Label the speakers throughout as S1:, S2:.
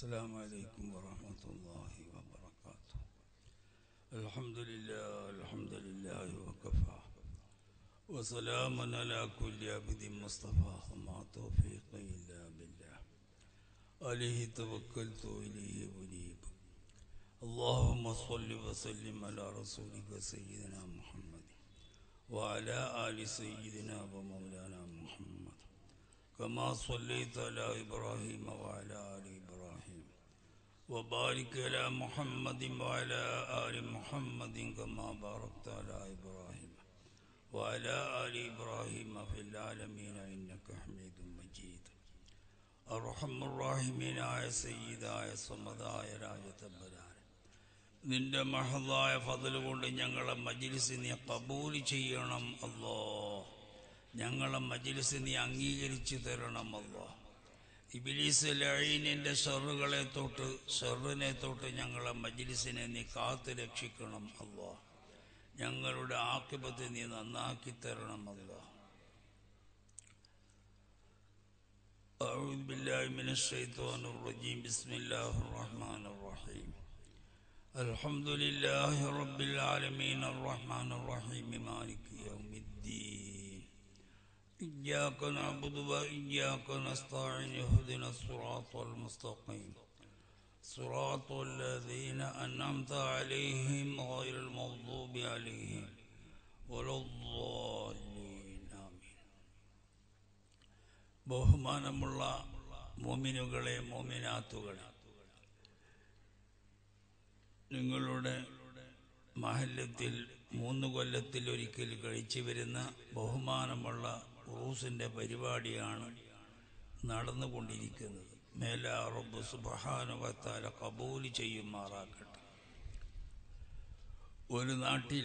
S1: السلام عليكم ورحمة الله وبركاته الحمد لله الحمد لله وكفى وسلام على كل عبد مصطفى وما توفيقي إلا بالله عليه توكلت وإليه أنيب اللهم صل وسلم على رسولك سيدنا محمد وعلى آل سيدنا ومولانا محمد كما صليت على إبراهيم وعلى آل إبراهيم وبارك على محمد وعلى آل محمد كما باركت على إبراهيم وعلى آل إبراهيم في العالمين إنك حميد مجيد അർഹം റാഹിമീനായ സയ്യിദായ സമതായ രാജതമ്പരാൻ നിന്റെ മഹദായ ഫضل കൊണ്ട് ഞങ്ങളെ മജ്ലിസ് നീ കബൂൽ ചെയ്യണം അല്ലോ ഞങ്ങളെ മജ്ലിസ് നീ അംഗീകരിച്ചു തരണം അല്ലോ ഇബിലീസ് ലൈനിന്റെ ഷെറുകളെ തൊട്ട് ഷെറിനെ തൊട്ട് ഞങ്ങളെ മജ്ലിസിനെ നീ കാത്തു രക്ഷിക്കണം അല്ലോ ഞങ്ങളുടെ ആക്കിപത്ത് നീ നന്നാക്കി തരണം അല്ലോ أعوذ بالله من الشيطان الرجيم بسم الله الرحمن الرحيم الحمد لله رب العالمين الرحمن الرحيم مالك يوم الدين إياك نعبد وإياك نستعين اهدنا الصراط المستقيم صراط الذين أنعمت عليهم غير المغضوب عليهم ولا الضالين آمين ബഹുമാനമുള്ള മോമിനുകളെ മോമിനാത്തുകളെ നിങ്ങളുടെ മഹല്യത്തിൽ മൂന്ന് കൊല്ലത്തിൽ ഒരിക്കൽ കഴിച്ചു വരുന്ന ബഹുമാനമുള്ള ഉറൂസിന്റെ പരിപാടിയാണ് നടന്നുകൊണ്ടിരിക്കുന്നത് മേലാ റബ്ബ് സുബഹാനുവത്താല കബൂൽ ചെയ്യുമാറാക്കട്ടെ ഒരു നാട്ടിൽ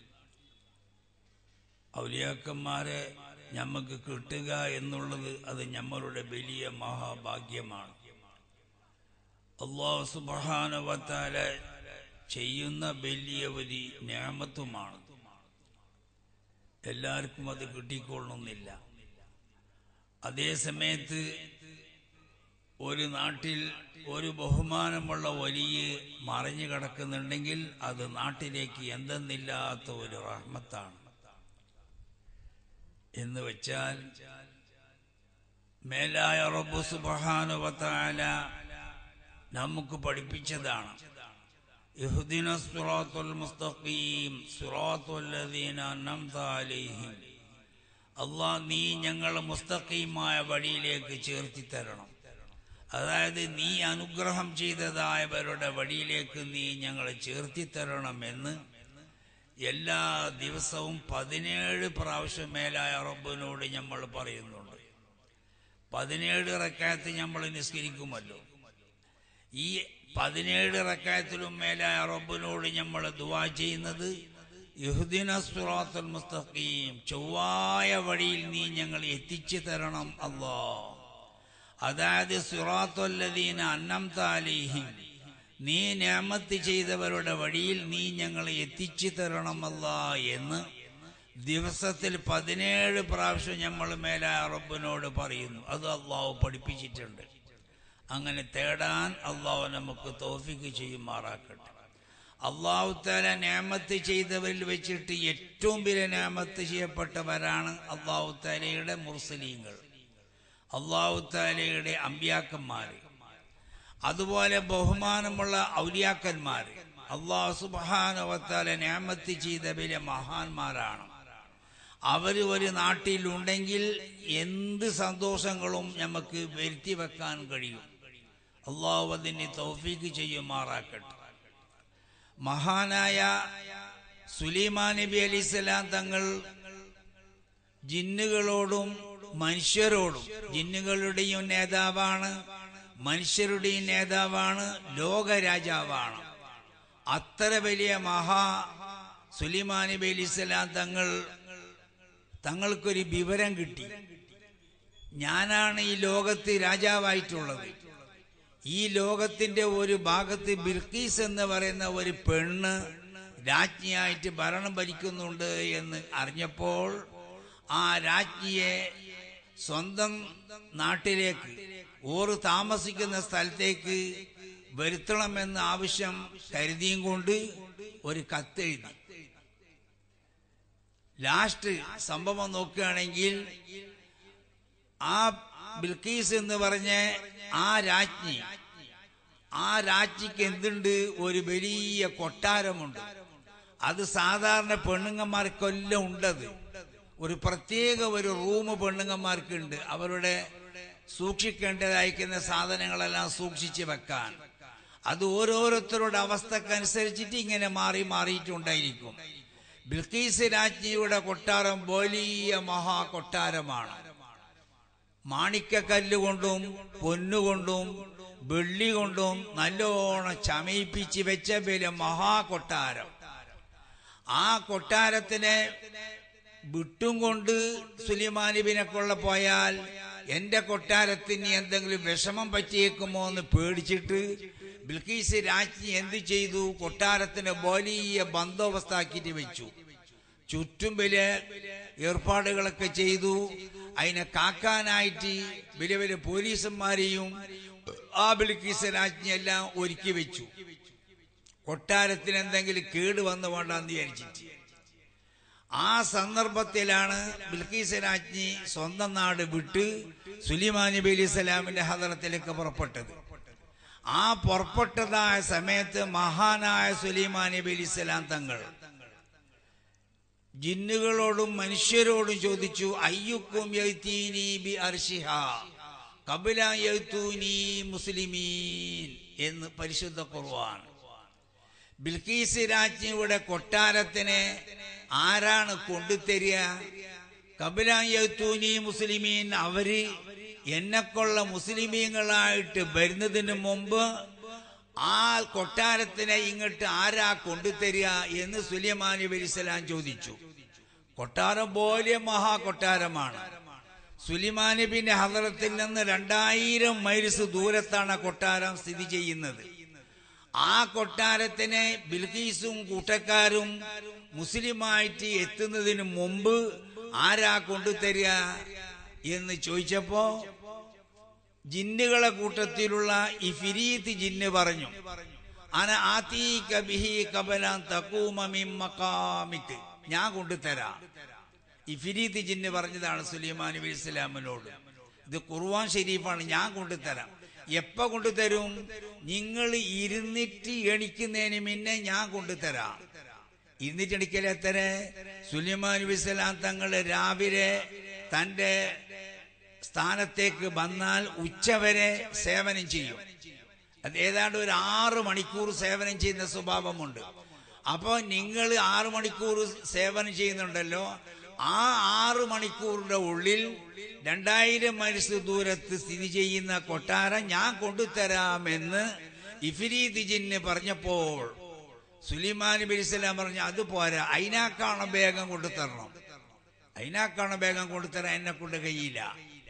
S1: ഔലിയാക്കന്മാരെ ഞമ്മക്ക് കിട്ടുക എന്നുള്ളത് അത് ഞമ്മളുടെ വലിയ മഹാഭാഗ്യമാണ് അള്ളാഹു സുബഹാനുവത്താല ചെയ്യുന്ന വലിയ ഒരു ഞാമത്വമാണ് എല്ലാവർക്കും അത് കിട്ടിക്കൊള്ളണമെന്നില്ല അതേ സമയത്ത് ഒരു നാട്ടിൽ ഒരു ബഹുമാനമുള്ള വലിയ മറിഞ്ഞു കിടക്കുന്നുണ്ടെങ്കിൽ അത് നാട്ടിലേക്ക് എന്തെന്നില്ലാത്ത ഒരു റഹ്മത്താണ് എന്ന് വെച്ചാൽ മേലായ റബ്ബു സുബഹാനുവത്താല നമുക്ക് പഠിപ്പിച്ചതാണ് ഇഹ്ദിന സിറാത്തുൽ മുസ്തഖീം സിറാത്തുൽ ലദീന അൻഅംത അലൈഹിം അല്ലാഹ് നീ ഞങ്ങളെ മുസ്തഖീമായ വഴിയിലേക്ക് ചേർത്തി തരണം അതായത് നീ അനുഗ്രഹം ചെയ്തതായവരുടെ വഴിയിലേക്ക് നീ ഞങ്ങളെ ചേർത്തി തരണമെന്ന് എല്ലാ ദിവസവും പതിനേഴ് പ്രാവശ്യം മേലായ റബ്ബിനോട് നമ്മൾ പറയുന്നുണ്ട് പതിനേഴ് റക്കായത്ത് നമ്മൾ നിസ്കരിക്കുമല്ലോ ഈ പതിനേഴ് റക്കായത്തിലും മേലായ റബ്ബിനോട് നമ്മൾ ദുവാ ചെയ്യുന്നത് യഹുദിന സുറാത്തുൽ മുസ്തഖീം ചൊവ്വായ വഴിയിൽ നീ ഞങ്ങൾ എത്തിച്ചു തരണം അല്ലോ അതായത് സുറാത്തുല്ലദീന അന്നം താലിഹിം നീ ഞാമത്ത് ചെയ്തവരുടെ വഴിയിൽ നീ ഞങ്ങളെ എത്തിച്ചു തരണമല്ല എന്ന് ദിവസത്തിൽ പതിനേഴ് പ്രാവശ്യം നമ്മൾ മേലെ റബ്ബിനോട് പറയുന്നു അത് അള്ളാഹു പഠിപ്പിച്ചിട്ടുണ്ട് അങ്ങനെ തേടാൻ അള്ളാഹു നമുക്ക് തോഫിക്ക് ചെയ്യുമാറാക്കട്ടെ അള്ളാഹു താല ഞാമത്ത് ചെയ്തവരിൽ വെച്ചിട്ട് ഏറ്റവും വലിയ ഞാമത്ത് ചെയ്യപ്പെട്ടവരാണ് അള്ളാഹു താലയുടെ മുർസലീങ്ങൾ അള്ളാഹു താലയുടെ അമ്പ്യാക്കന്മാര് അതുപോലെ ബഹുമാനമുള്ള ഔലിയാക്കന്മാർ അള്ളാഹു സുബാനവത്താല ഞാമത്ത് ചെയ്ത വലിയ മഹാന്മാരാണ് അവർ ഒരു നാട്ടിലുണ്ടെങ്കിൽ എന്ത് സന്തോഷങ്ങളും നമുക്ക് വരുത്തി വെക്കാൻ കഴിയും അള്ളാഹു അതിന് തൗഫീക്ക് ചെയ്യുമാറാക്കട്ടെ മഹാനായ സുലൈമാൻ നബി അലിസ്ലാം തങ്ങൾ ജിന്നുകളോടും മനുഷ്യരോടും ജിന്നുകളുടെയും നേതാവാണ് മനുഷ്യരുടെയും നേതാവാണ് ലോകരാജാവാണ് അത്ര വലിയ മഹാ സുലിമാൻ നബി അലി ഇസ്ലാം തങ്ങൾ തങ്ങൾക്കൊരു വിവരം കിട്ടി ഞാനാണ് ഈ ലോകത്ത് രാജാവായിട്ടുള്ളത് ഈ ലോകത്തിന്റെ ഒരു ഭാഗത്ത് ബിൽക്കീസ് എന്ന് പറയുന്ന ഒരു പെണ്ണ് രാജ്ഞിയായിട്ട് ഭരണം ഭരിക്കുന്നുണ്ട് എന്ന് അറിഞ്ഞപ്പോൾ ആ രാജ്ഞിയെ സ്വന്തം നാട്ടിലേക്ക് ഓറ് താമസിക്കുന്ന സ്ഥലത്തേക്ക് വരുത്തണമെന്ന് ആവശ്യം കരുതിയും കൊണ്ട് ഒരു കത്തെഴുതി ലാസ്റ്റ് സംഭവം നോക്കുകയാണെങ്കിൽ ആ ബിൽക്കീസ് എന്ന് പറഞ്ഞ ആ രാജ്ഞി ആ രാജ്ഞിക്ക് എന്തുണ്ട് ഒരു വലിയ കൊട്ടാരമുണ്ട് അത് സാധാരണ പെണ്ണുങ്ങന്മാർക്കെല്ലാം ഉണ്ടത് ഒരു പ്രത്യേക ഒരു റൂം പെണ്ണുങ്ങന്മാർക്കുണ്ട് അവരുടെ സൂക്ഷിക്കേണ്ടതായിരിക്കുന്ന സാധനങ്ങളെല്ലാം സൂക്ഷിച്ച് വെക്കാൻ അത് ഓരോരുത്തരുടെ അവസ്ഥക്കനുസരിച്ചിട്ട് ഇങ്ങനെ മാറി മാറിയിട്ടുണ്ടായിരിക്കും ബിൽക്കീസ് രാജ്ഞിയുടെ കൊട്ടാരം വലിയ മഹാ കൊട്ടാരമാണ് മാണിക്കക്കല്ല് കൊണ്ടും പൊന്നുകൊണ്ടും വെള്ളി കൊണ്ടും നല്ലോണം ചമയിപ്പിച്ച് വെച്ച വലിയ മഹാ കൊട്ടാരം ആ കൊട്ടാരത്തിനെ വിട്ടും കൊണ്ട് സുലിമാനിബിനെ കൊള്ള പോയാൽ എന്റെ കൊട്ടാരത്തിന് എന്തെങ്കിലും വിഷമം പറ്റിയേക്കുമോ എന്ന് പേടിച്ചിട്ട് ബിൽക്കീസ് രാജ്ഞി എന്ത് ചെയ്തു കൊട്ടാരത്തിന് വലിയ ബന്ദോബസ്താക്കിയിട്ട് വെച്ചു ചുറ്റും വലിയ ഏർപ്പാടുകളൊക്കെ ചെയ്തു അതിനെ കാക്കാനായിട്ട് വലിയ വലിയ പോലീസന്മാരെയും ആ ബിൽക്കീസ് രാജ്ഞിയെല്ലാം ഒരുക്കി വെച്ചു കൊട്ടാരത്തിന് എന്തെങ്കിലും കേട് വന്നു വേണ്ടെന്ന് വിചാരിച്ചിട്ട് ആ സന്ദർഭത്തിലാണ് ബിൽക്കീസ് രാജ്ഞി സ്വന്തം നാട് വിട്ട് സുലിമാൻ നബി അലി സ്വലാമിന്റെ ഹദറത്തിലേക്ക് പുറപ്പെട്ടത് ആ പുറപ്പെട്ടതായ സമയത്ത് മഹാനായ സുലൈമാൻ നബി അലി സ്വലാം തങ്ങൾ ജിന്നുകളോടും മനുഷ്യരോടും ചോദിച്ചു അയ്യുക്കും യൗതീനി ബി അർഷിഹ കബില യൗതൂനി മുസ്ലിമീൻ എന്ന് പരിശുദ്ധ ഖുർആൻ ബിൽക്കീസ് രാജ്ഞിയുടെ കൊട്ടാരത്തിനെ ആരാണ് കൊണ്ടുതരിക കബില യൗതൂനി മുസ്ലിമീൻ അവര് എന്നെക്കൊള്ള മുസ്ലിമീങ്ങളായിട്ട് വരുന്നതിന് മുമ്പ് ആ കൊട്ടാരത്തിനെ ഇങ്ങോട്ട് ആരാ കൊണ്ടുതരിക എന്ന് സുലൈമാൻ നബി അലിസ്ലാം ചോദിച്ചു കൊട്ടാരം പോലെ മഹാ കൊട്ടാരമാണ് സുലിമാൻ നബിന്റെ ഹദറത്തിൽ നിന്ന് രണ്ടായിരം മൈൽസ് ദൂരത്താണ് ആ കൊട്ടാരം സ്ഥിതി ചെയ്യുന്നത് ആ കൊട്ടാരത്തിനെ ബിൽക്കീസും കൂട്ടക്കാരും മുസ്ലിമായിട്ട് എത്തുന്നതിന് മുമ്പ് ആരാ കൊണ്ടുതരിക എന്ന് ചോദിച്ചപ്പോ ജിന്നുകളെ കൂട്ടത്തിലുള്ള ഈ ഫിരീത്ത് ജിന്ന് പറഞ്ഞു അന ആതീക ബിഹി കബലാൻ തഖൂമ മിൻ മഖാമിക് ഞാൻ കൊണ്ടുതരാം ഈ ഫിരീത്ത് ജിന്ന് പറഞ്ഞതാണ് സുലൈമാൻ നബി ഇസ്ലാമിനോട് ഇത് ഖുർആൻ ഷരീഫാണ് ഞാൻ കൊണ്ടുതരാം എപ്പ കൊണ്ടുതരും നിങ്ങൾ ഇരുന്നിട്ട് എണിക്കുന്നതിന് മുന്നേ ഞാൻ കൊണ്ടുതരാം ഇരുന്നിട്ട് എണിക്കൽ എത്ര സുലൈമാൻ നബി ഇസ്ലാം തങ്ങൾ രാവിലെ തന്റെ സ്ഥാനത്തേക്ക് വന്നാൽ ഉച്ചവരെ സേവനം ചെയ്യും അത് ഏതാണ്ട് ഒരു ആറ് മണിക്കൂർ സേവനം ചെയ്യുന്ന സ്വഭാവമുണ്ട് അപ്പോൾ നിങ്ങൾ ആറ് മണിക്കൂർ സേവനം ചെയ്യുന്നുണ്ടല്ലോ ആ ആറ് മണിക്കൂറിന്റെ ഉള്ളിൽ രണ്ടായിരം മൈൽസ് ദൂരത്ത് സ്ഥിതി ചെയ്യുന്ന കൊട്ടാരം ഞാൻ കൊണ്ടുതരാമെന്ന് ഇഫിരീദ് ജിന്ന് പറഞ്ഞപ്പോൾ സുലിമാൻ നബി ഇസ്ലാം പറഞ്ഞു അത് പോരാ അതിനാക്കാണ് വേഗം കൊണ്ടുതരണം അതിനാക്കാണ് വേഗം കൊണ്ടുതരാൻ എന്നെ കൊണ്ട് കഴിയില്ല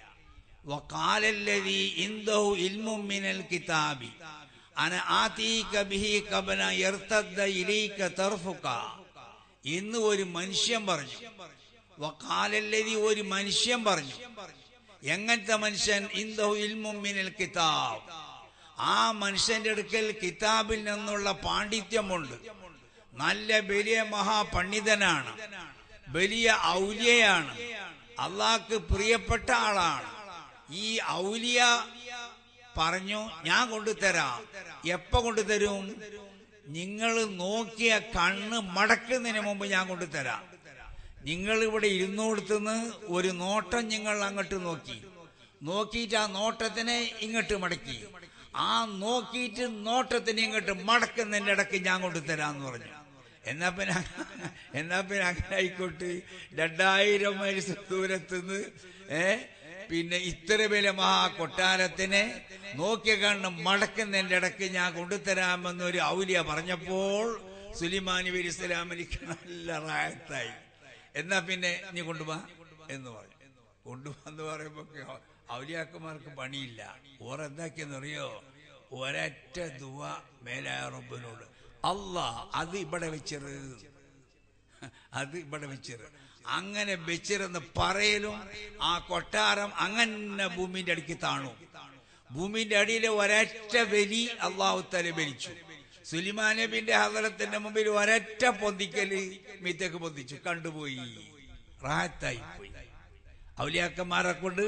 S1: وقال الذي عنده علم من الكتاب أنا آتيك به قبل أن يرتد إليك طرفك എന്ന് ഒരു മനുഷ്യൻ പറഞ്ഞു വക്കാലല്ലതി ഒരു മനുഷ്യൻ പറഞ്ഞു എങ്ങനത്തെ മനുഷ്യൻ ഇന്ദഹു ഇൽമുമിനൽ കിതാബ് ആ മനുഷ്യന്റെ അടുക്കൽ കിതാബിൽ നിന്നുള്ള പാണ്ഡിത്യമുണ്ട് നല്ല വലിയ മഹാപണ്ഡിതനാണ് വലിയ ഔലിയയാണ് അള്ളാഹ്ക്ക് പ്രിയപ്പെട്ട ആളാണ് ഈ ഔലിയ പറഞ്ഞു ഞാൻ കൊണ്ടുതരാം എപ്പ കൊണ്ടുതരും നിങ്ങൾ നോക്കിയ കണ്ണ് മടക്കുന്നതിന് മുമ്പ് ഞാൻ കൊണ്ടുതരാം നിങ്ങൾ ഇവിടെ ഇരുന്നോടത്തുനിന്ന് ഒരു നോട്ടം നിങ്ങൾ അങ്ങോട്ട് നോക്കി നോക്കിയിട്ട് ആ നോട്ടത്തിനെ ഇങ്ങോട്ട് മടക്കി ആ നോക്കിയിട്ട് നോട്ടത്തിന് ഇങ്ങോട്ട് മടക്കുന്നതിന്റെ ഇടയ്ക്ക് ഞാൻ കൊണ്ടുതരാന്ന് പറഞ്ഞു എന്നാ പിന്നെ എന്നാ പിന്നെ അങ്ങനെ ആയിക്കോട്ട് രണ്ടായിരം മൈൽസ് ദൂരത്തുനിന്ന് ഏ പിന്നെ ഇത്ര വലിയ മഹാ കൊട്ടാരത്തിനെ നോക്കിയ കണ്ണ് മടക്കുന്നതിന്റെ ഇടയ്ക്ക് ഞാൻ കൊണ്ടുതരാമെന്ന് ഒരു ഔലിയ പറഞ്ഞപ്പോൾ സുലിമാൻ നബി ഇസ്ലാമിനിക്ക് നല്ല റായത്തായി എന്നാ പിന്നെ നീ കൊണ്ടുപോവാ എന്ന് പറഞ്ഞു കൊണ്ടുപോന്ന് പറയുമ്പോ ഔലിയാക്കന്മാർക്ക് പണിയില്ല ഓരെന്താക്കിയെന്നറിയോ ഒരൊറ്റ ദുവ മേലായ റബ്ബിനോട് അല്ലാ അത് ഇവിടെ വെച്ചത് അത് ഇവിടെ വെച്ചത് അങ്ങനെ വെച്ചിരുന്ന് പറയലും ആ കൊട്ടാരം അങ്ങനെ ഭൂമിന്റെ അടുക്ക് താണു ഭൂമിന്റെ അടിയിലെ ഒരൊറ്റ വലി അള്ളാഹുത്തല ഭരിച്ചു സുലിമാൻ നബിന്റെ ഹദറത്തിന്റെ മുമ്പിൽ ഒരൊറ്റ പൊന്തിക്കല് മീത്തേക്ക് പൊന്തിച്ചു കണ്ടുപോയി റാഹത്തായി പോയി ഔലിയാക്കന്മാരെ കൊണ്ട്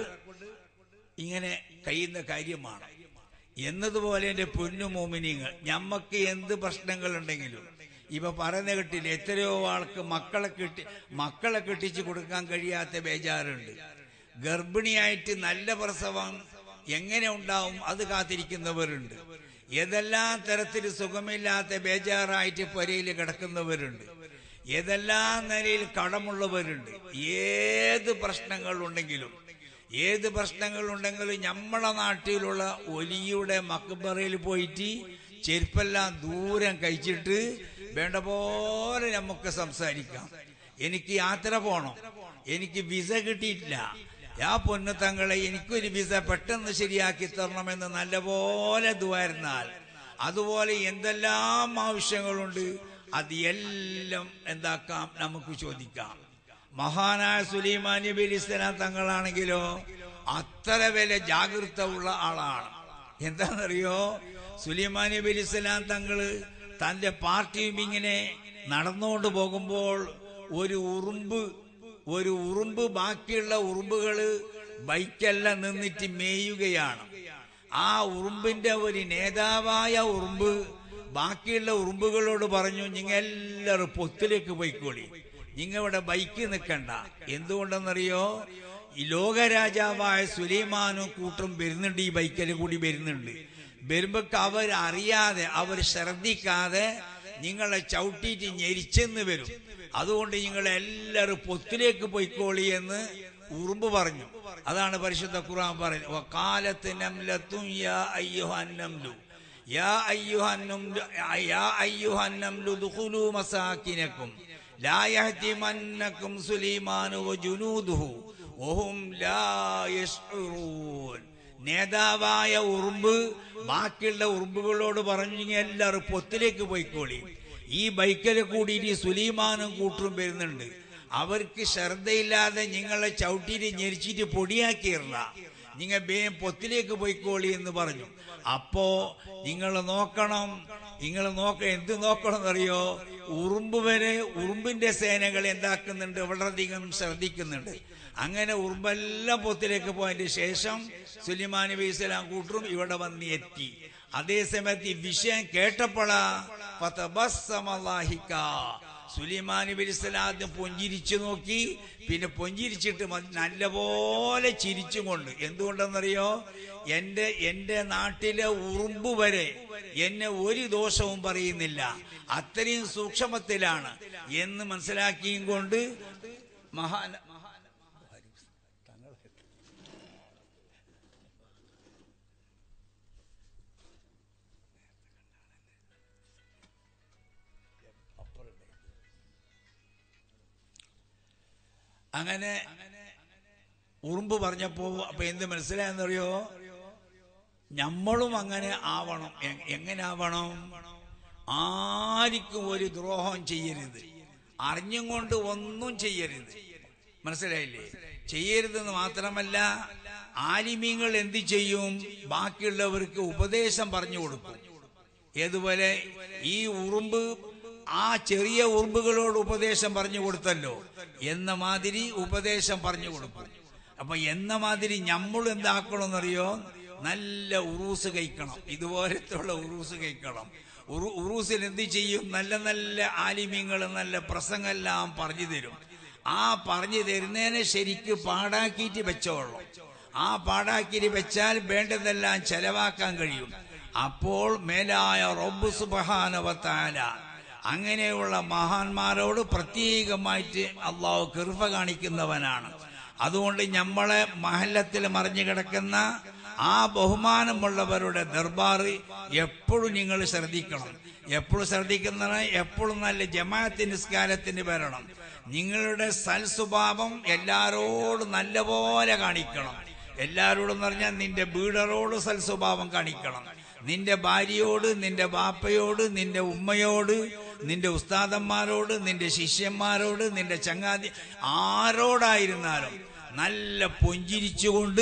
S1: ഇങ്ങനെ കഴിയുന്ന കാര്യമാണ് എന്നതുപോലെ എന്റെ പൊന്നു മോമിനിങ്ങൾ ഞമ്മക്ക് എന്ത് പ്രശ്നങ്ങളുണ്ടെങ്കിലും ഇപ്പൊ പറയുന്ന കേട്ടില്ല എത്രയോ ആൾക്ക് മക്കളെ കെട്ടി മക്കളെ കെട്ടിച്ചു കൊടുക്കാൻ കഴിയാത്ത ബേജാറുണ്ട് ഗർഭിണിയായിട്ട് നല്ല പ്രസവം എങ്ങനെ ഉണ്ടാവും അത് കാത്തിരിക്കുന്നവരുണ്ട് ഏതെല്ലാം തരത്തിൽ സുഖമില്ലാത്ത ബേജാറായിട്ട് പൊരയിൽ കിടക്കുന്നവരുണ്ട് ഏതെല്ലാം നിലയിൽ കടമുള്ളവരുണ്ട് ഏത് പ്രശ്നങ്ങളുണ്ടെങ്കിലും ഏത് പ്രശ്നങ്ങളുണ്ടെങ്കിലും നമ്മളെ നാട്ടിലുള്ള ഒലിയുടെ മക്ബറയിൽ പോയിട്ട് ചെരുപ്പെല്ലാം ദൂരം കഴിച്ചിട്ട് വേണ്ട പോലെ നമുക്ക് സംസാരിക്കാം എനിക്ക് യാത്ര പോണം എനിക്ക് വിസ കിട്ടിയിട്ടില്ല ആ പൊന്നു തങ്ങളെ എനിക്കൊരു വിസ പെട്ടെന്ന് ശരിയാക്കി തരണമെന്ന് നല്ലപോലെ ദുവായിരുന്നാൽ അതുപോലെ എന്തെല്ലാം ആവശ്യങ്ങളുണ്ട് അത് എല്ലാം എന്താക്കാം നമുക്ക് ചോദിക്കാം മഹാനായ സുലൈമാൻ നബി അലി ഇസ്ലാം തങ്ങളാണെങ്കിലോ അത്ര വില ജാഗ്രത ഉള്ള ആളാണ് എന്താണെന്നറിയോ സുലൈമാൻ നബി അലി ഇസ്ലാം തങ്ങള് തന്റെ പാർട്ടിയും ഇങ്ങനെ നടന്നുകൊണ്ട് പോകുമ്പോൾ ഒരു ഉറുമ്പ് ഒരു ഉറുമ്പ് ബാക്കിയുള്ള ഉറുമ്പുകള് ബൈക്കെല്ലാം നിന്നിട്ട് മേയുകയാണ് ആ ഉറുമ്പിന്റെ ഒരു നേതാവായ ഉറുമ്പ് ബാക്കിയുള്ള ഉറുമ്പുകളോട് പറഞ്ഞു നിങ്ങൾ എല്ലാവരും പൊത്തിലേക്ക് പോയിക്കോളി നിങ്ങ ഇവിടെ ബൈക്ക് നിൽക്കണ്ട എന്തുകൊണ്ടെന്നറിയോ ഈ ലോകരാജാവായ സുലൈമാനും കൂട്ടും വരുന്നുണ്ട് ഈ ബൈക്കിൽ കൂടി വരുന്നുണ്ട് വരുമ്പോ അവർ അറിയാതെ അവർ ശ്രദ്ധിക്കാതെ നിങ്ങളെ ചവിട്ടിയിട്ട് ഞെരിച്ചെന്ന് വരും അതുകൊണ്ട് നിങ്ങൾ എല്ലാവരും പൊത്തിലേക്ക് പോയിക്കോളി എന്ന് ഉറുമ്പ് പറഞ്ഞു അതാണ് പരിശുദ്ധ ഖുർആൻ പറയുന്നത് വക്കാലത്ത് നംലത്തും യാ അയ്യുഹന്നംലു യാ അയ്യുഹന്നംലു യാ അയ്യുഹന്നംലു ദുഖുലു മസാകിനക്കും ലാ യഹ്തിമന്നക്കും സുലൈമാനു വജുനൂദുഹു വഹും ലാ യശ്ഉറൂൻ നേതാവായ ഉറുമ്പ് ബാക്കിയുള്ള ഉറുമ്പുകളോട് പറഞ്ഞു എല്ലാവരും പൊത്തിലേക്ക് പോയിക്കോളി ഈ ബൈക്കിൽ കൂടിയിട്ട് സുലൈമാനും കൂട്ടും വരുന്നുണ്ട് അവർക്ക് ശ്രദ്ധയില്ലാതെ നിങ്ങളെ ചവിട്ടിയിട്ട് ഞെരിച്ചിട്ട് പൊടിയാക്കിയില്ല നിങ്ങൾ വേഗം പൊത്തിലേക്ക് പോയിക്കോളി എന്ന് പറഞ്ഞു അപ്പോ നിങ്ങൾ നോക്കണം നിങ്ങൾ നോക്ക എന്ത് നോക്കണം എന്നറിയോ ഉറുമ്പ് വരെ ഉറുമ്പിന്റെ സേനകൾ എന്താക്കുന്നുണ്ട് വളരെയധികം ശ്രദ്ധിക്കുന്നുണ്ട് അങ്ങനെ ഉറുമ്പെല്ലാം പൊത്തിലേക്ക് പോയതിന് ശേഷം സുലിമാൻ നബി ഇസ്ലാം കൂട്ടരും ഇവിടെ വന്ന് എത്തി അതേ സമയത്ത് ഈ വിഷയം കേട്ടപ്പോഴാ സുലിമാൻ നബി ഇസ്ലാം ആദ്യം പൊഞ്ചിരിച്ചു നോക്കി പിന്നെ പൊഞ്ചിരിച്ചിട്ട് നല്ലപോലെ ചിരിച്ചുകൊണ്ട് എന്തുകൊണ്ടെന്നറിയോ എന്റെ എന്റെ നാട്ടിലെ ഉറുമ്പ് വരെ എന്നെ ഒരു ദോഷവും പറയുന്നില്ല അത്രയും സൂക്ഷ്മത്തിലാണ് എന്ന് മനസ്സിലാക്കിയും കൊണ്ട് മഹാൻ അങ്ങനെ ഉറുമ്പ് പറഞ്ഞപ്പോ അപ്പൊ എന്ത് മനസ്സിലായെന്നറിയോ നമ്മളും അങ്ങനെ ആവണം എ- എങ്ങനെ ആവണം ആർക്കും ഒരു ദ്രോഹം ചെയ്യരുത് അറിഞ്ഞും കൊണ്ട് ഒന്നും ചെയ്യരുത് മനസ്സിലായില്ലേ ചെയ്യരുതെന്ന് മാത്രമല്ല ആലിമ്യങ്ങൾ എന്ത് ചെയ്യും ബാക്കിയുള്ളവർക്ക് ഉപദേശം പറഞ്ഞു കൊടുക്കും ഏതുപോലെ ഈ ഉറുമ്പ് ആ ചെറിയ ഉറുമ്പുകളോട് ഉപദേശം പറഞ്ഞു കൊടുത്തല്ലോ എന്ന മാതിരി ഉപദേശം പറഞ്ഞു കൊടുക്കും അപ്പൊ എന്ന മാതിരി നമ്മൾ എന്താക്കണമെന്നറിയോ നല്ല ഉറൂസ് കഴിക്കണം ഇതുപോലത്തുള്ള ഉറൂസ് കഴിക്കണം ഉറു- ഉറൂസിൽ എന്ത് ചെയ്യും നല്ല നല്ല ആലിമ്യങ്ങൾ നല്ല പ്രസംഗമെല്ലാം പറഞ്ഞു തരും ആ പറഞ്ഞു തരുന്നതിനെ ശരിക്ക് പാടാക്കിയിട്ട് വെച്ചോളൂ ആ പാടാക്കിയിട്ട് വെച്ചാൽ വേണ്ടതെല്ലാം ചെലവാക്കാൻ കഴിയും അപ്പോൾ മേലായ റബ്ബ് സുബഹാനവത്താല അങ്ങനെയുള്ള മഹാന്മാരോട് പ്രത്യേകമായിട്ട് അള്ളാഹു കൃപ കാണിക്കുന്നവനാണ് അതുകൊണ്ട് നമ്മളെ മഹല്ലത്തിൽ മറിഞ്ഞു കിടക്കുന്ന ആ ബഹുമാനമുള്ളവരുടെ ദർബാർ എപ്പോഴും നിങ്ങൾ ശ്രദ്ധിക്കണം എപ്പോഴും ശ്രദ്ധിക്കുന്നതിന് എപ്പോഴും നല്ല ജമാഅത്ത് നിസ്കാരത്തിന് വരണം നിങ്ങളുടെ സൽസ്വഭാവം എല്ലാരോടും നല്ലപോലെ കാണിക്കണം എല്ലാരോടും എന്ന് പറഞ്ഞാൽ നിന്റെ ബീഡറോട് സൽസ്വഭാവം കാണിക്കണം നിന്റെ ഭാര്യയോട് നിന്റെ ബാപ്പയോട് നിന്റെ ഉമ്മയോട് നിന്റെ ഉസ്താദന്മാരോട് നിന്റെ ശിഷ്യന്മാരോട് നിന്റെ ചങ്ങാതി ആരോടായിരുന്നാലും നല്ല പൊഞ്ചിരിച്ചുകൊണ്ട്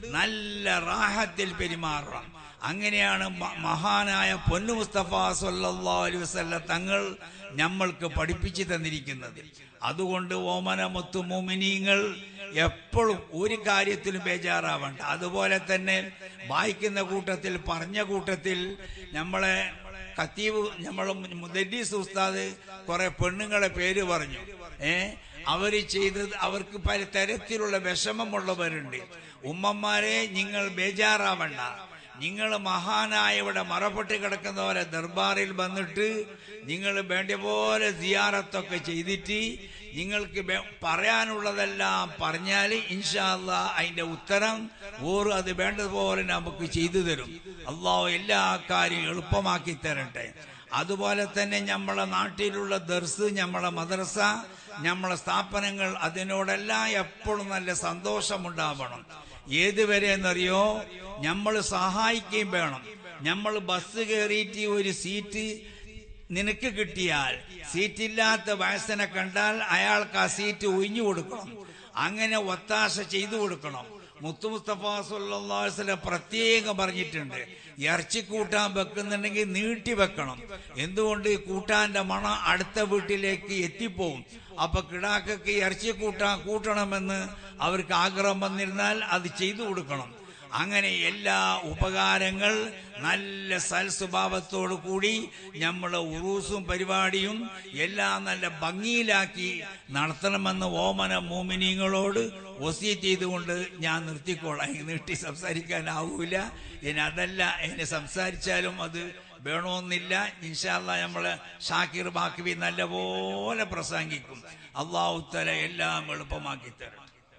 S1: നല്ല റാഹത്തിൽ പെരുമാറണം അങ്ങനെയാണ് മ- മഹാനായ പൊന്നു മുസ്തഫ സല്ലല്ലാഹു അലൈഹി വസല്ലം തങ്ങൾ നമ്മൾക്ക് പഠിപ്പിച്ചു തന്നിരിക്കുന്നത് അതുകൊണ്ട് ഓമന മുത്തു മോമിനീങ്ങൾ എപ്പോഴും ഒരു കാര്യത്തിലും ബേജാറാവണ്ട അതുപോലെ തന്നെ വായിക്കുന്ന കൂട്ടത്തിൽ പറഞ്ഞ കൂട്ടത്തിൽ നമ്മളെ ഖത്തീബ് നമ്മളെ മുദരീസ് ഉസ്താദ് കുറെ പെണ്ണുങ്ങളെ പേര് പറഞ്ഞു ഏ അവര് ചെയ്തത് അവർക്ക് പല തരത്തിലുള്ള വിഷമമുള്ളവരുണ്ട് ഉമ്മമാരെ നിങ്ങൾ ബേജാറാവണ്ട നിങ്ങൾ മഹാനായ ഇവിടെ മറപ്പെട്ട് കിടക്കുന്നവരെ ദർബാറിൽ വന്നിട്ട് നിങ്ങൾ വേണ്ട പോലെ സിയാറത്തൊക്കെ ചെയ്തിട്ട് നിങ്ങൾക്ക് വേ- പറയാനുള്ളതെല്ലാം പറഞ്ഞാൽ ഇൻഷാല്ല അതിന്റെ ഉത്തരം ഓർ അത് വേണ്ടതുപോലെ നമുക്ക് ചെയ്തു തരും അള്ളാഹു എല്ലാ കാര്യവും എളുപ്പമാക്കി തരട്ടെ അതുപോലെ തന്നെ നമ്മളെ നാട്ടിലുള്ള ദർസ് നമ്മളെ മദ്രസ നമ്മളെ സ്ഥാപനങ്ങൾ അതിനോടെല്ലാം എപ്പോഴും നല്ല സന്തോഷമുണ്ടാവണം ഏതുവരെ എന്നറിയോ നമ്മൾ സഹായിക്കുകയും വേണം നമ്മൾ ബസ് കയറിയിട്ട് ഒരു സീറ്റ് നിനക്ക് കിട്ടിയാൽ സീറ്റില്ലാത്ത വയസ്സനെ കണ്ടാൽ അയാൾക്ക് ആ സീറ്റ് ഒഴിഞ്ഞു കൊടുക്കണം അങ്ങനെ ഒത്താശ ചെയ്തു കൊടുക്കണം മുത്തു മുസ്തഫ സുല്ലാസ്ല പ്രത്യേകം പറഞ്ഞിട്ടുണ്ട് ഇറച്ചി കൂട്ടാൻ വെക്കുന്നുണ്ടെങ്കിൽ നീട്ടി വെക്കണം എന്തുകൊണ്ട് ഈ കൂട്ടാന്റെ മണം അടുത്ത വീട്ടിലേക്ക് എത്തിപ്പോവും അപ്പൊ കിടാക്കൊക്കെ ഇറച്ചി കൂട്ടാൻ കൂട്ടണമെന്ന് അവർക്ക് ആഗ്രഹം വന്നിരുന്നാൽ അത് ചെയ്തു കൊടുക്കണം അങ്ങനെ എല്ലാ ഉപകാരങ്ങൾ നല്ല സൽസ്വഭാവത്തോടു കൂടി നമ്മളെ ഉറൂസും പരിപാടിയും എല്ലാം നല്ല ഭംഗിയിലാക്കി നടത്തണമെന്ന് ഓമന മോമിനിങ്ങളോട് ഒസീറ്റ് ചെയ്തുകൊണ്ട് ഞാൻ നിർത്തിക്കോളാം എനിക്ക് നീട്ടി സംസാരിക്കാനാവൂല ഇനി അതല്ല എന്നെ സംസാരിച്ചാലും അത് വേണമെന്നില്ല ഇൻഷാല്ല നമ്മളെ ഷാക്കിർ ബാക്കി നല്ലപോലെ പ്രസംഗിക്കും അള്ളാഹുത്തല എല്ലാം എളുപ്പമാക്കി തരണം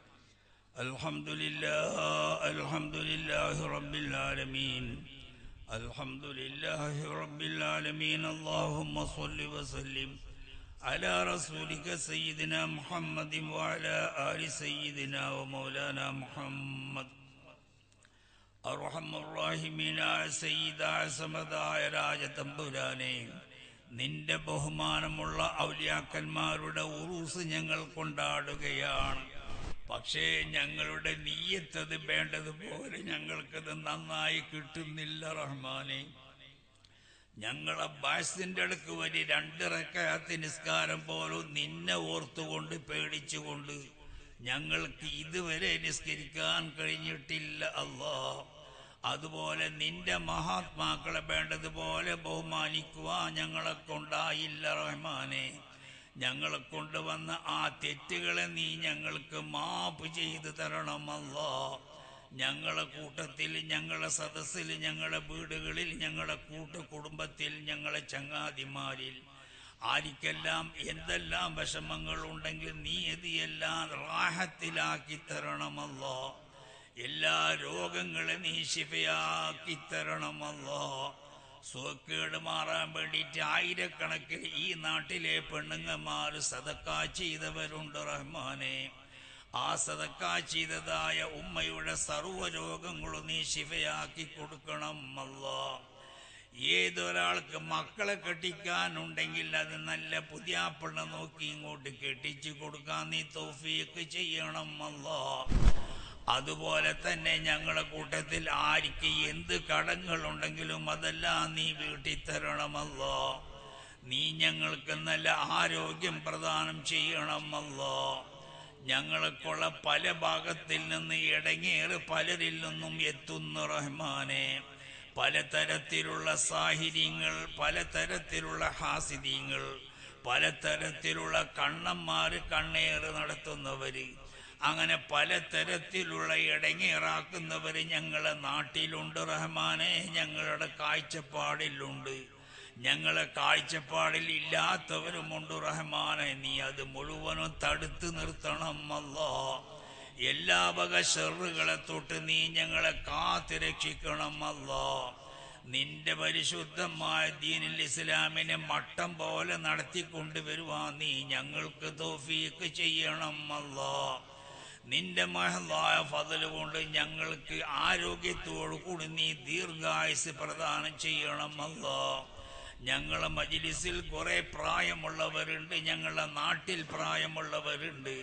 S1: الحمد لله الحمد لله رب العالمين الحمد لله رب العالمين اللهم صل وسلم على رسولك سيدنا محمد وعلى آل سيدنا ومولانا محمد അർഹമുറാഹിമീനായ സയ്യിദായ സമതായ രാജതമ്പുരാനെ നിന്റെ ബഹുമാനമുള്ള ഔലിയാക്കന്മാരുടെ ഉറൂസ് ഞങ്ങൾ കൊണ്ടാടുകയാണ് പക്ഷേ ഞങ്ങളുടെ നീയത്തത് വേണ്ടതുപോലെ ഞങ്ങൾക്കത് നന്നായി കിട്ടുന്നില്ല റഹ്മാനെ ഞങ്ങളെ ബാസിന്റെ അടുക്ക് വരി രണ്ടിറക്കയത്ത് നിസ്കാരം പോലും നിന്നെ ഓർത്തുകൊണ്ട് പേടിച്ചുകൊണ്ട് ഞങ്ങൾക്ക് ഇതുവരെ നിസ്കരിക്കാൻ കഴിഞ്ഞിട്ടില്ല അല്ലാ അതുപോലെ നിന്റെ മഹാത്മാക്കളെ വേണ്ടതുപോലെ ബഹുമാനിക്കുവാൻ ഞങ്ങളെ കൊണ്ടായില്ല റഹ്മാനെ ഞങ്ങളെ കൊണ്ടുവന്ന ആ തെറ്റുകളെ നീ ഞങ്ങൾക്ക് മാപ്പ് ചെയ്തു തരണമല്ലോ ഞങ്ങളെ കൂട്ടത്തിൽ ഞങ്ങളെ സദസ്സിൽ ഞങ്ങളെ വീടുകളിൽ ഞങ്ങളെ കൂട്ടു കുടുംബത്തിൽ ഞങ്ങളെ ചങ്ങാതിമാരിൽ ആർക്കെല്ലാം എന്തെല്ലാം വിഷമങ്ങൾ ഉണ്ടെങ്കിൽ നീ ഇത് എല്ലാം റാഹത്തിലാക്കി തരണമല്ലോ എല്ലാ രോഗങ്ങളെ നീ ശിഫയാക്കി തരണമല്ലോ സുഖക്കേട് മാറാൻ വേണ്ടിയിട്ട് ആയിരക്കണക്കിന് ഈ നാട്ടിലെ പെണ്ണുങ്ങന്മാർ സതക്ക ചെയ്തവരുണ്ട് റഹ്മാനെ ആ സതക്ക ചെയ്തതായ ഉമ്മയുടെ സർവ്വ രോഗങ്ങളും നീ ശിഫയാക്കി കൊടുക്കണം അല്ലോ ഏതൊരാൾക്ക് മക്കളെ കെട്ടിക്കാനുണ്ടെങ്കിൽ അത് നല്ല പുതിയ പെണ്ണ നോക്കി ഇങ്ങോട്ട് കെട്ടിച്ചു കൊടുക്കാൻ നീ തോഫിയൊക്കെ ചെയ്യണം അല്ലോ അതുപോലെ തന്നെ ഞങ്ങളെ കൂട്ടത്തിൽ ആർക്ക് എന്ത് കടങ്ങളുണ്ടെങ്കിലും അതെല്ലാം നീ വീട്ടിൽ തരണമല്ലോ നീ ഞങ്ങൾക്ക് നല്ല ആരോഗ്യം പ്രദാനം ചെയ്യണമല്ലോ ഞങ്ങൾക്കുള്ള പല ഭാഗത്തിൽ നിന്ന് ഇടങ്ങേറ് പലരിൽ നിന്നും എത്തുന്നു റഹ്മാനെ പലതരത്തിലുള്ള സാഹിര്യങ്ങൾ പലതരത്തിലുള്ള ഹാസിര്യങ്ങൾ പലതരത്തിലുള്ള കണ്ണന്മാര് കണ്ണേറ് നടത്തുന്നവര് അങ്ങനെ പലതരത്തിലുള്ള ഇടങ്ങേറാക്കുന്നവര് ഞങ്ങളെ നാട്ടിലുണ്ട് റഹ്മാനെ ഞങ്ങളുടെ കാഴ്ചപ്പാടിലുണ്ട് ഞങ്ങളെ കാഴ്ചപ്പാടിൽ ഇല്ലാത്തവരുമുണ്ട് റഹ്മാനെ നീ അത് മുഴുവനും തടുത്തു നിർത്തണം അല്ലോ എല്ലാ വക ഷെറുകളെ തൊട്ട് നീ ഞങ്ങളെ കാത്തു രക്ഷിക്കണം അല്ലോ നിന്റെ പരിശുദ്ധമായ ദീനിൽ ഇസ്ലാമിനെ മട്ടം പോലെ നടത്തിക്കൊണ്ടുവരുവാൻ നീ ഞങ്ങൾക്ക് തോഫീക്ക് ചെയ്യണം അല്ലോ നിന്റെ മഹലായ ഫതല് കൊണ്ട് ഞങ്ങൾക്ക് ആരോഗ്യത്തോടു കൂടി നീ ദീർഘായുസ് പ്രദാനം ചെയ്യണം അല്ലോ ഞങ്ങളെ മജിലിസിൽ കുറെ പ്രായമുള്ളവരുണ്ട് ഞങ്ങളുടെ നാട്ടിൽ പ്രായമുള്ളവരുണ്ട്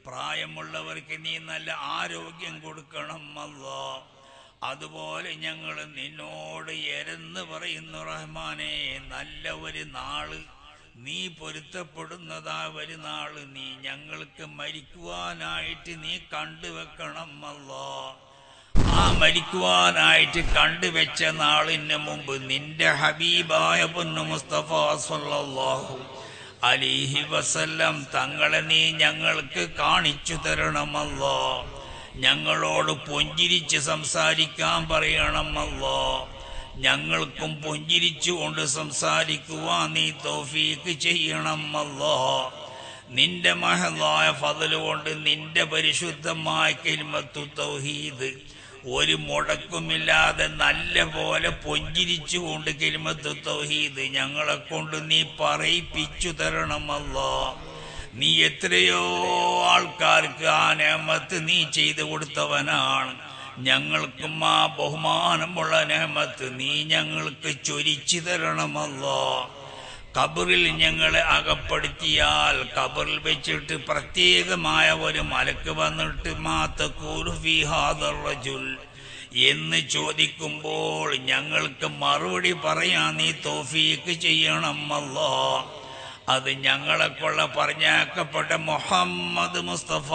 S1: പ്രായമുള്ളവർക്ക് നീ നല്ല ആരോഗ്യം കൊടുക്കണം അല്ലോ അതുപോലെ ഞങ്ങൾ നിന്നോട് എരന്ന് പറയുന്നു റഹ്മാനെ നല്ല ഒരു നാള് നീ പൊരുത്തപ്പെടുന്നതാ ഒരു നാള് നീ ഞങ്ങൾക്ക് മരിക്കുവാനായിട്ട് നീ കണ്ടുവെക്കണം അല്ലോ ആ മരിക്കുവാനായിട്ട് കണ്ടുവെച്ച നാളിന് മുമ്പ് നിന്റെ ഹബീബായ പൊന്നു മുസ്തഫ സല്ലല്ലാഹു അലിഹി വസല്ലം തങ്ങളെ നീ ഞങ്ങൾക്ക് കാണിച്ചു തരണമല്ലോ ഞങ്ങളോട് പുഞ്ചിരിച്ച് സംസാരിക്കാൻ പറയണമല്ലോ ഞങ്ങൾക്കും പുഞ്ചിരിച്ചുകൊണ്ട് സംസാരിക്കുവാൻ നീ തോഫീക്ക് ചെയ്യണമല്ലോ നിന്റെ മഹലായ ഫതല് കൊണ്ട് നിന്റെ പരിശുദ്ധമായ കിൽമത്തു തൗഹീദ് ഒരു മുടക്കുമില്ലാതെ നല്ല പോലെ പൊഞ്ചിരിച്ചുകൊണ്ട് കിൽമത്തു തൗഹീദ് ഞങ്ങളെ കൊണ്ട് നീ പറയിപ്പിച്ചു തരണമല്ലോ നീ എത്രയോ ആൾക്കാർക്ക് ആ നേമത്ത് നീ ചെയ്തു കൊടുത്തവനാണ് ഞങ്ങൾക്കും ആ ബഹുമാനമുള്ള നേമത്ത് നീ ഞങ്ങൾക്ക് ചൊരിച്ചു തരണമല്ലോ കബറിൽ ഞങ്ങളെ അകപ്പെടുത്തിയാൽ കബറിൽ വെച്ചിട്ട് പ്രത്യേകമായ ഒരു മലക്ക് വന്നിട്ട് മാത്തക്കൂറുഫിഹാദുൽ എന്ന് ചോദിക്കുമ്പോൾ ഞങ്ങൾക്ക് മറുപടി പറയാൻ നീ തോഫീക്ക് ചെയ്യണം അല്ലോ അത് ഞങ്ങളെ കൊള്ള പറഞ്ഞേക്കപ്പെട്ട മുഹമ്മദ് മുസ്തഫ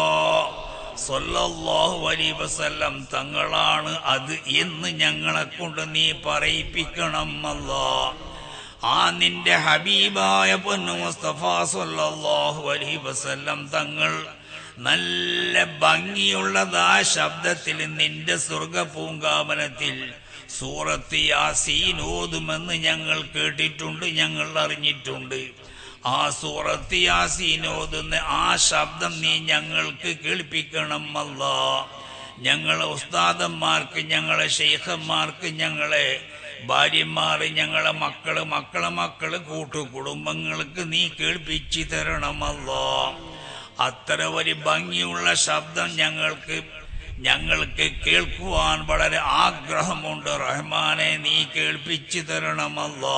S1: സല്ലല്ലാഹു അലൈഹി വസല്ലം തങ്ങളാണ് അത് എന്ന് ഞങ്ങളെ കൊണ്ട് നീ പറയിപ്പിക്കണം അല്ലോ ആ നിന്റെ ഹബീബായ പൊന്നു മുസ്തഫ സല്ലല്ലാഹു അലൈഹി വസല്ലം തങ്ങൾ നല്ല ഭംഗിയുള്ളതാ ശബ്ദത്തിൽ നിന്റെ സ്വർഗ പൂങ്കാവനത്തിൽ സൂറത്ത് യാസീൻ ഓതുമെന്ന് ഞങ്ങൾ കേട്ടിട്ടുണ്ട് ഞങ്ങൾ അറിഞ്ഞിട്ടുണ്ട് ആ സൂറത്ത് യാസീൻ ഓതുന്ന ആ ശബ്ദം നീ ഞങ്ങൾക്ക് കേൾപ്പിക്കണം അല്ലാ ഞങ്ങളെ ഉസ്താദന്മാർക്ക് ഞങ്ങളെ ഷെയ്ഖന്മാർക്ക് ഞങ്ങളെ ഭാര്യമാര് ഞങ്ങളെ മക്കള് മക്കളെ മക്കള് കൂട്ടുകുടുംബങ്ങൾക്ക് നീ കേൾപ്പിച്ചു തരണമല്ലോ അത്ര ഒരു ഭംഗിയുള്ള ശബ്ദം ഞങ്ങൾക്ക് ഞങ്ങൾക്ക് കേൾക്കുവാൻ വളരെ ആഗ്രഹമുണ്ട് റഹ്മാനെ നീ കേൾപ്പിച്ചു തരണമല്ലോ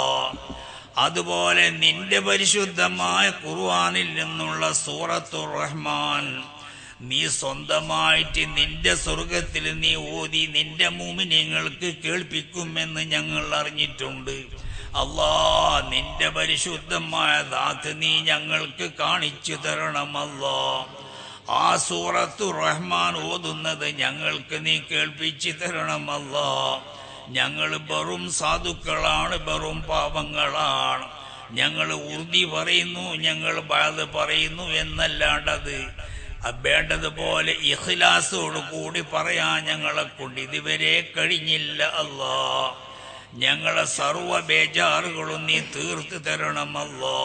S1: അതുപോലെ നിന്റെ പരിശുദ്ധമായ ഖുർആനിൽ നിന്നുള്ള സൂറത്തു റഹ്മാൻ നീ സ്വന്തമായിട്ട് നിന്റെ സ്വർഗത്തിൽ നീ ഓതി നിന്റെ മൂമിനിങ്ങൾക്ക് കേൾപ്പിക്കുമെന്ന് ഞങ്ങൾ അറിഞ്ഞിട്ടുണ്ട് അല്ലാ നിന്റെ പരിശുദ്ധമായ ദാത്ത് നീ ഞങ്ങൾക്ക് കാണിച്ചു തരണമല്ലോ ആ സൂറത്തു റഹ്മാൻ ഓതുന്നത് ഞങ്ങൾക്ക് നീ കേൾപ്പിച്ചു തരണമല്ലോ ഞങ്ങൾ വെറും സാധുക്കളാണ് വെറും പാപങ്ങളാണ് ഞങ്ങൾ ഉറുദി പറയുന്നു ഞങ്ങൾ ബാധ പറയുന്നു എന്നല്ലാണ്ടത് വേണ്ടതുപോലെ ഇഖ്ലാസോട് കൂടി പറയാൻ ഞങ്ങളെ കൊണ്ട് ഇതുവരെ കഴിഞ്ഞില്ല അല്ലാ ഞങ്ങളെ സർവ ബേജാറുകളും നീ തീർത്ത് തരണമല്ലോ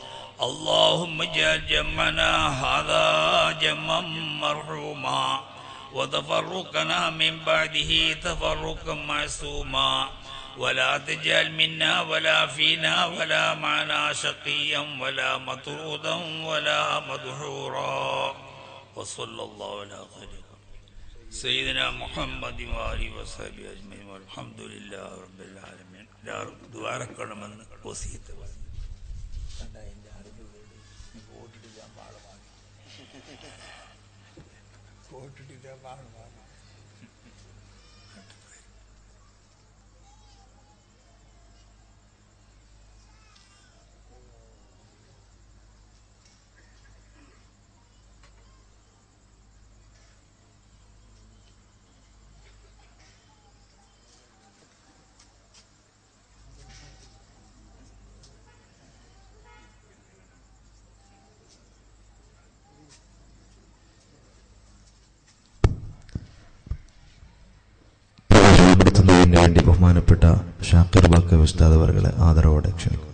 S1: اللهم اجعل جمعنا هذا جمعا مرحوما وتفرقنا من بعده تفرقا معصوما ولا تجعل منا ولا فينا ولا معنا شقيا ولا مطرودا ولا مدحورا وصلى الله على خير سيدنا محمد وآله وصحبه أجمعين والحمد لله رب العالمين ദ്വാരക്കണമെന്ന് വസീത്ത്
S2: പ്രവേശനപ്പെടുത്തുന്നതിന് വേണ്ടി ബഹുമാനപ്പെട്ട ഷാക്കിർ ബാക്ക ഉസ്താദ് അവരുടെ ആദരവോടെ ക്ഷണിക്കും